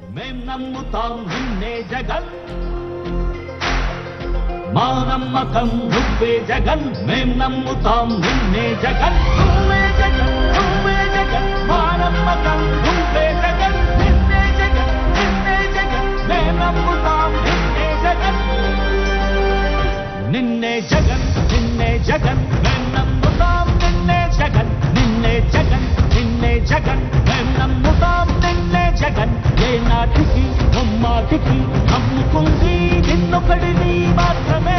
మేం నమ్ముతాం నిన్నే జగన్ మా నమ్మకం నువ్వే జగన్ మేం నమ్ముతాం నిన్నే జగన్ నువ్వే జగన్ నువ్వే జగన్ మా నమ్మకం నువ్వే జగన్ నిన్నే జగన్ నిన్నే జగన్ మేం నమ్ముతాం నిన్నే జగన్ నిన్నే జగన్ నిన్నే జగన్ మేం నమ్ముతాం నిన్నే జగన్ నిన్నే జగన్ నిన్నే జగన్ మేం నమ్ముతాం నిన్నే జగన్ ఏ నాటికి నమ్మాటికి నమ్ముకుంది నిన్నొకడిని మాత్రమే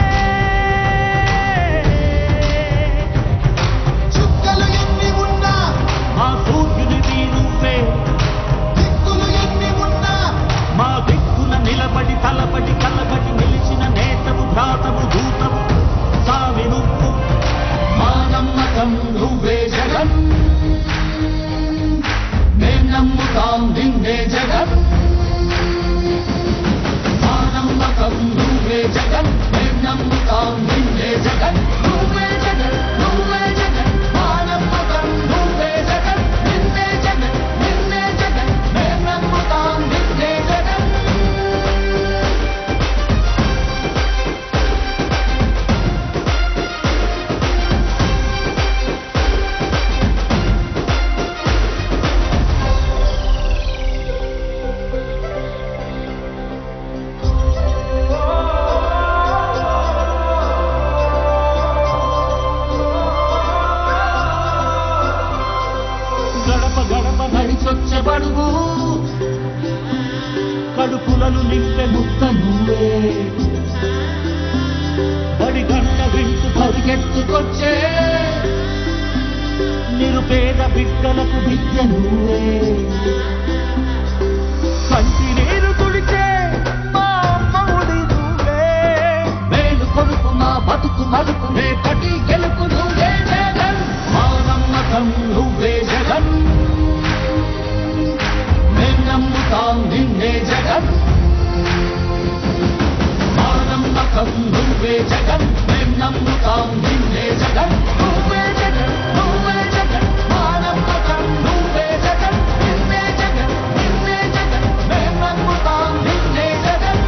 చుక్కలు ఎన్ని ఉన్నా మా సూర్యునివి నువ్వే దిక్కులు ఎన్ని ఉన్నా మా దిక్కున నిలబడి తలబడి కలబడి నిలిచిన నేతవు భ్రాతవు దూతవు సావి నువ్వు మా నమ్మకం నువ్వే జగన్ మేం నమ్ముతాం నిన్నే జగన్ మా నమ్మకం నువ్వే జగన్ మేం నమ్ముతాం నిన్నే జగన్ నువ్వే జగన్ నువ్వే జగన్ మా నమ్మకం నువ్వే జగన్ నిన్నే జగన్ నిన్నే జగన్ మేం నమ్ముతాం నిన్నే జగన్ గడప గడప నడిచొచ్చే బడుగు కడుపులను నింపే ముత్త నువ్వే బడి గంట వింటూ పరిగెత్తుకొచ్చే నిరుపేద బిడ్డలకు విద్య నువ్వే కంటి నీరు తుడిచే మా అమ్మఒడి నువ్వే మేలు కొడుకు మా బతుకు మలుపు రేపటి గెలుపు నువ్వే జగన్ మా నమ్మకం నువ్వే జగన్ మేం నమ్ముతాం నిన్నే జగన్ మా నమ్మకం నువ్వే జగన్ మేం నమ్ముతాం నిన్నే జగన్ నువ్వే జగన్ నువ్వే జగన్ మా నమ్మకం నువ్వే జగన్ నిన్నే జగన్ నిన్నే జగన్ మేం నమ్ముతాం నిన్నే జగన్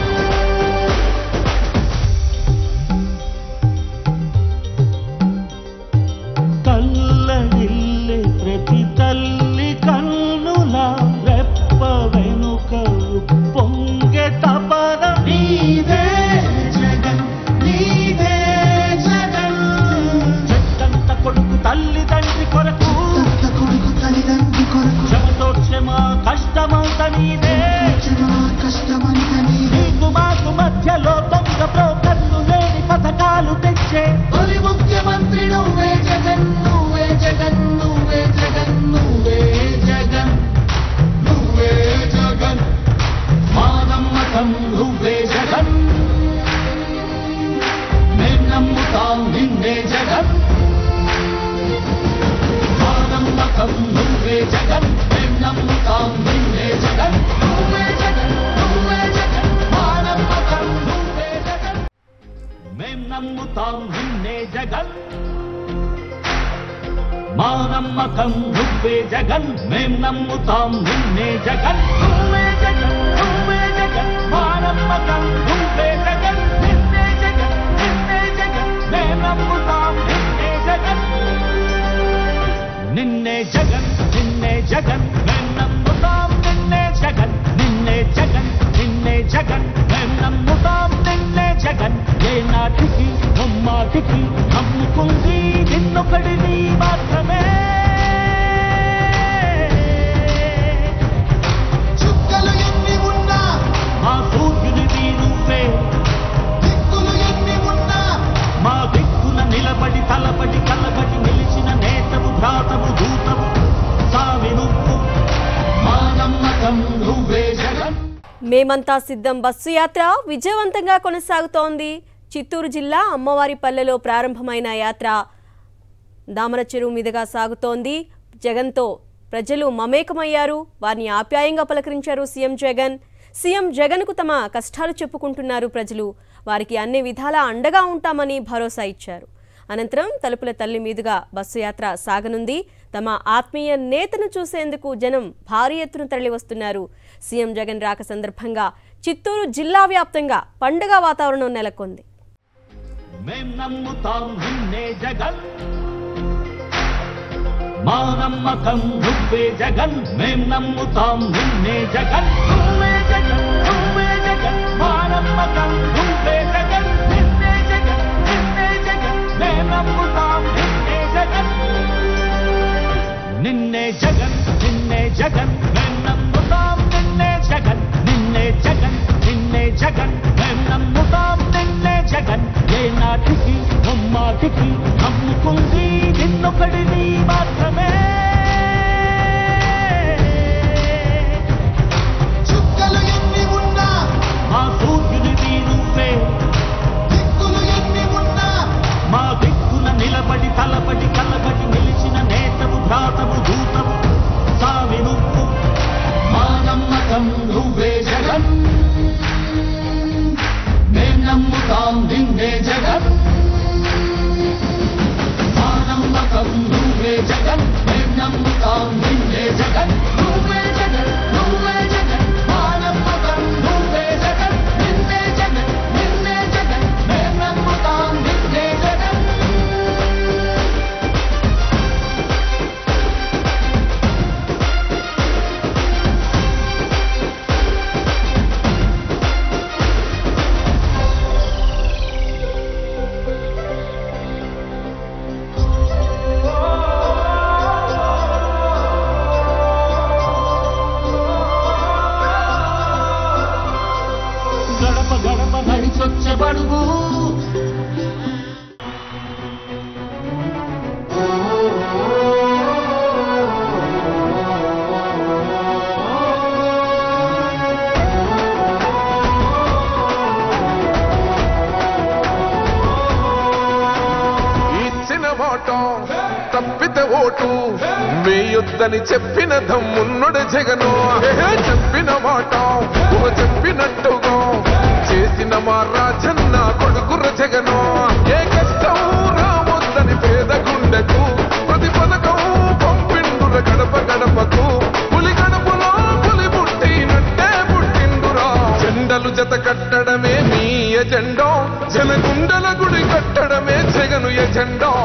కల్లడిల్లే ప్రతి తల్లి కన్నుల రెప్ప వెనుక పొంగె తపన నీవే జగన్ నీవే జగన్ చెట్టంత కొడుకు తల్లి తండ్రి కొరకు తత్త కొడుకు తల్లిదండ్రి కొరకు శ్రమతోడ్చే మా కష్టమంత నీదే జనా కష్టమంత నీవే నీకు మాకు మధ్యలో దొంగ బ్రోకర్లు లేని పథకాలు తెచ్చే తొలి ముఖ్యమంత్రి నువ్వే జగన్ నువ్వే జగన్ నువ్వే జగన్ నువ్వే జగన్ నువ్వే జగన్ మా నమ్మకం నువ్వే జగన్ మేం నమ్ముతాం నిన్నే జగన్ మా నమ్మకం నువ్వే జగన్ మేం నమ్ముతాం నిన్నే జగన్ నువ్వే జగన్ నువ్వే జగన్ మా నమ్మకం నువ్వే జగన్ మేం నమ్ముతాం నిన్నే జగన్ మా నమ్మకం నువ్వే జగన్ మేం నమ్ముతాం నిన్నే జగన్ నువ్వే జగన్ నువ్వే జగన్ మా నమ్మకం నువ్వే జగన్ నిన్నే జగన్ నిన్నే జగన్ మేం నమ్ముతాం నిన్నే జగన్ నిన్నే జగన్ నిన్నే జగన్ మేం నమ్ముతాం నిన్నే జగన్ నిన్నే జగన్ నిన్నే జగన్ మేం నమ్ముతాం నిన్నే జగన్ ఏ నాటికి నమ్మాటికి నమ్ముకుంది నిన్నొకడిని మాత్రమే చుక్కలు ఎన్ని ఉన్నా మా సూర్యునివి నువ్వే దిక్కులు ఎన్ని ఉన్నా మా దిక్కున నిలబడి తలబడి కలబడి నిలిచిన నేతవు భ్రాతవు దూతవు సావి నువ్వు మా నమ్మకం నువ్వే జగన్ మేమంతా సిద్ధం బస్సు యాత్ర విజయవంతంగా కొనసాగుతోంది చిత్తూరు జిల్లా అమ్మవారి పల్లెలో ప్రారంభమైన యాత్ర దామర చెరువు మీదుగా సాగుతోంది జగన్తో ప్రజలు మమేకమయ్యారు వారిని ఆప్యాయంగా పలకరించారు సీఎం జగన్ సీఎం జగన్కు తమ కష్టాలు చెప్పుకుంటున్నారు ప్రజలు వారికి అన్ని విధాలా అండగా ఉంటామని భరోసా ఇచ్చారు అనంతరం తలుపుల తల్లి మీదుగా బస్సు యాత్ర సాగనుంది తమ ఆత్మీయ నేతను చూసేందుకు జనం భారీ ఎత్తున తరలివస్తున్నారు సీఎం జగన్ రాక సందర్భంగా చిత్తూరు జిల్లా వ్యాప్తంగా పండుగ వాతావరణం నెలకొంది మేం నమ్ముతాం నిన్నే జగన్ మా నమ్మకం నువ్వే జగన్ మేం నమ్ముతాం నిన్నే జగన్ నువ్వే జగన్ నువ్వే జగన్ మా నమ్మకం నువ్వే జగన్ నిన్నే జగన్ నిన్నే జగన్ మేం నమ్ముతాం నిన్నే జగన్ నిన్నే జగన్ నిన్నే జగన్ మేం నమ్ముతాం నిన్నే జగన్ నిన్నే జగన్ నిన్నే జగన్ మేం నమ్ముతాం నిన్నే జగన్ ఏ నాటికి ముమ్మాటికి నమ్ముకుంది నిన్నొకడిని మాత్రమే చుక్కలు ఎన్ని ఉన్నా మా సూర్యునివి నువ్వే దిక్కులు ఎన్ని ఉన్నా మా దిక్కున నిలబడి తలబడి కలబడి నిలిచిన నేతవు భ్రాతవు దూతవు సావి నువ్వు మా నమ్మకం నువ్వే జగన్ మేం నమ్ముతాం నిన్నే జగన్ మా నమ్మకం నువ్వే జగన్ మేం నమ్ముతాం నిన్నే జగన్ నువ్వే జగన్ నువ్వే జగన్ మా నమ్మకం నువ్వే జగన్ నిన్నే జగన్ నిన్నే జగన్ మేం నమ్ముతాం నిన్నే జగన్ గడప గడప నడిచొచ్చే బడుగు ఇచ్చిన మాట తప్పితే ఓటు వేయొద్దని చెప్పిన దమ్మున్నడు జగను ఏహే, చెప్పిన మాట ఊహ చెప్పినట్టుగా చేసిన మా రాజన్న కొడుకుర జగను ఏ కష్టం రావద్దని పేద గుండెకు ప్రతి పథకం పంపిండుర గడప గడపకు పులి గడపలో పులి పుట్టినట్టే పుట్టిండురా జెండలు జత కట్టడమే మీ ఎజెండా జనగుండల గుడి కట్టడమే జగను ఎజెండా